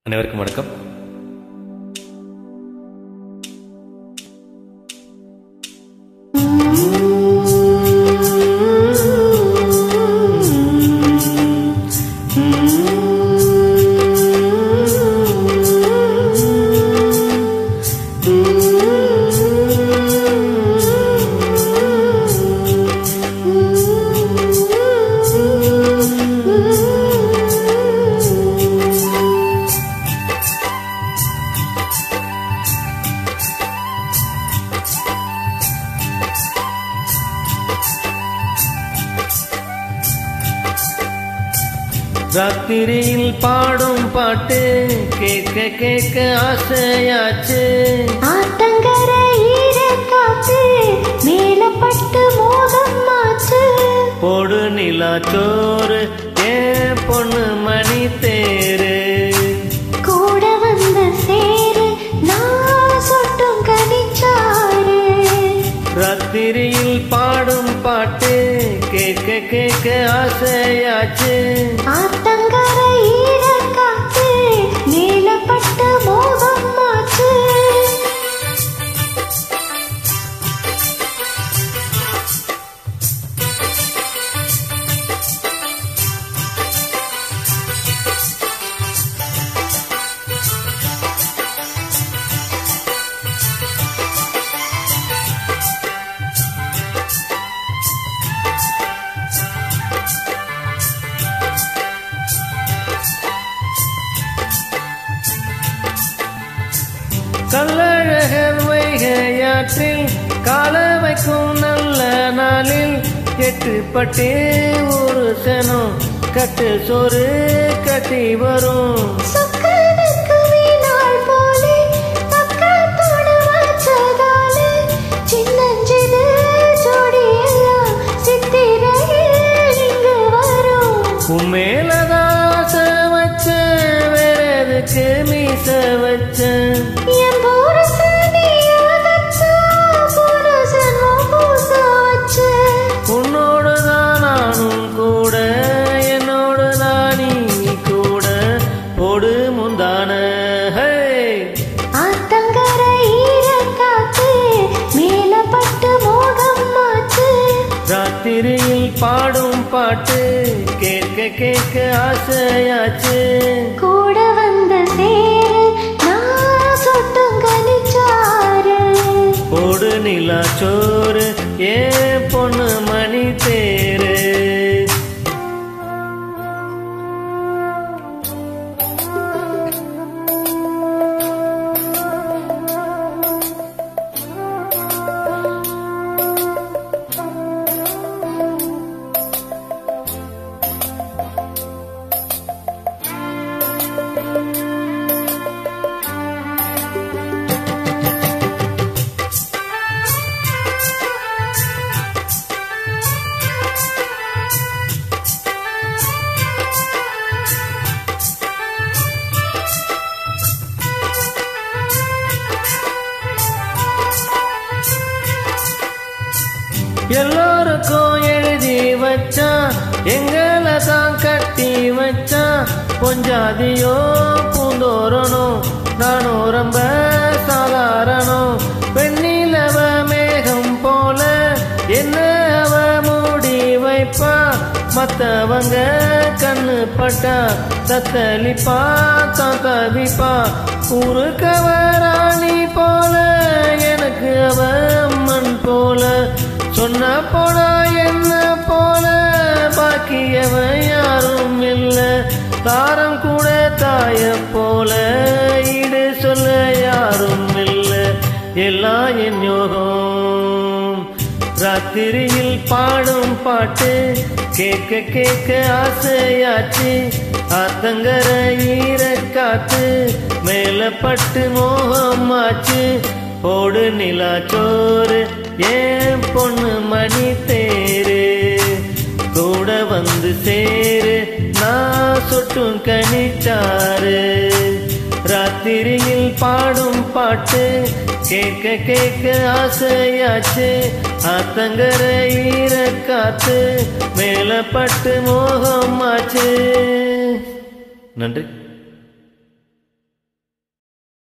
அனைவருக்கும் வணக்கம் ராத்திரியில் பாடும் பாட்டு கேட்க கேட்க ஆசையாச்சு ஆத்தங்கர ஈரக்காத்து மேலப்பட்டு மோகம் மாற்று போடு நிலா சோறு ஏன் பொண்ணு மணி தேரு கூட வந்த சேரு நான் சொட்டும் கனிச்சாரு ராத்திரியில் பாடும் பாட்டு கேட்க கேட்க ஆசையாச்சு ஆத்தங்கர ஈரக்காத்து மேலப்பட்டு மோகம் மாற்று கல்லழகர் வைகையாற்றில் கால வைக்கும் நல்ல நாளில் எட்டு பட்டி ஒரு சனம் கட்டு சோறு கட்டி வரும் சொக்கனுக்கு வீணாள் போலே பக்கத்தோடு வச்சதாலே சின்னஞ்சிறு ஜோடியெல்லாம் சித்திரையில் இங்கு வரும் உண்மையிலதான் ஆசை வச்ச வேற எதுக்கு மீச வச்ச என் புருஷனியாகத்தான் புருஷனும் பூச வச்சு. உன்னோடு தான் நானும் கூட என்னோடு தான் நீ கூட போடு முந்தான ஹே ஆத்தங்கரை ஈரக்காத்து மேலப்பட்டு மோகம் மாற்று. ராத்திரியில் பாடும் பாட்டு கேட்க கேட்க ஆசையாச்சு கூட வந்த சேரு நான் சொட்டும் கனிச்சாரு. போடு நிலா சோறு ஏ பொண்ணு மணி தேரு எல்லோருக்கும் எழுதி வச்சான் எங்களை தான் கட்டி வச்சான் பொஞ்சாதியோ பூந்தோரணும் நானும் ரொம்ப சாதாரணம் பெண்ணிலவ மேகம் போல என்ன அவ மூடி வைப்பா மத்தவங்க கண்ணு பட்டா தத்தளிப்பா தான் தவிப்பா ஊருக்கவ ராணி போல எனக்கு அவ அம்மன் போல சொன்ன போனா என்ன போல பாக்கியவன் யாரும் இல்ல தாரம் கூட தாய போல ஈடு சொல்ல யாரும் இல்ல எல்லாம் என் யோகம் ராத்திரியில் பாடும் பாட்டு கேட்க கேட்க ஆசையாச்சு ஆத்தங்கர ஈரக்காத்து மேல பட்டு மோகம் ஆச்சு போடு நிலா சோறு ஏன் பொண்ணு மணி தேரு கூட வந்து சேரு நான் சொட்டும் கணிச்சாரு ராத்திரியில் பாடும் பாட்டு கேட்க கேட்க ஆசையாச்சு ஆத்தங்கர ஈரக்காத்து மேல பட்டு மோகம் ஆச்சு நன்றி